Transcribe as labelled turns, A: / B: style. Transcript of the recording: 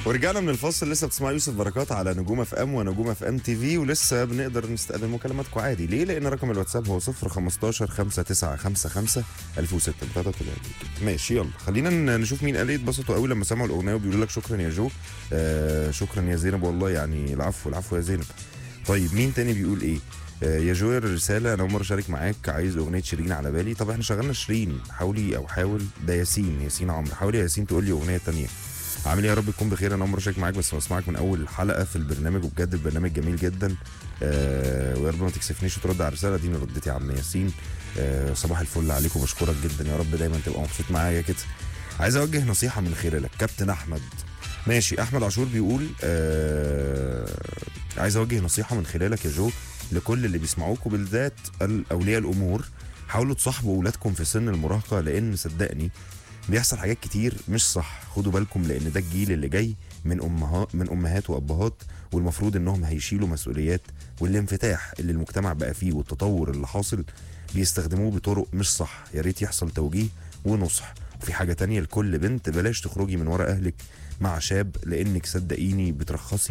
A: ورجعنا من الفاصل لسه بتسمع يوسف بركات على نجوم اف ام ونجوم اف ام تي في ولسه بنقدر نستقبل مكالماتكم عادي ليه؟ لان رقم الواتساب هو 0 15 5955 1006 ماشي يلا خلينا ن- نشوف مين قال ايه اتبسطوا قوي لما سمعوا الاغنيه وبيقولوا لك شكرا يا جو آه شكرا يا زينب والله يعني العفو العفو يا زينب طيب مين تاني بيقول ايه؟ آه، يا جو الرسالة أنا أول مرة أشارك معاك عايز أغنية شيرين على بالي طب إحنا شغلنا شيرين حاولي أو حاول ده ياسين ياسين عمرو حاولي يا ياسين تقول لي أغنية تانية عامل ايه يا رب تكون بخير انا اول مره اشارك معاك بس بسمعك من اول حلقه في البرنامج وبجد البرنامج جميل جدا آه ويا رب ما تكسفنيش وترد على الرساله دي رديت يا عم ياسين آه صباح الفل عليك وبشكرك جدا يا رب دايما تبقى مبسوط معايا كده عايز اوجه نصيحه من خلالك كابتن احمد ماشي احمد عاشور بيقول آه عايز اوجه نصيحه من خلالك يا جو لكل اللي بيسمعوك وبالذات اولياء الامور حاولوا تصاحبوا اولادكم في سن المراهقه لان صدقني بيحصل حاجات كتير مش صح خدوا بالكم لان ده الجيل اللي جاي من امهات من امهات وابهات والمفروض انهم هيشيلوا مسؤوليات والانفتاح اللي المجتمع بقى فيه والتطور اللي حاصل بيستخدموه بطرق مش صح يا ريت يحصل توجيه ونصح وفي حاجه تانية لكل بنت بلاش تخرجي من ورا اهلك مع شاب لانك صدقيني بترخصي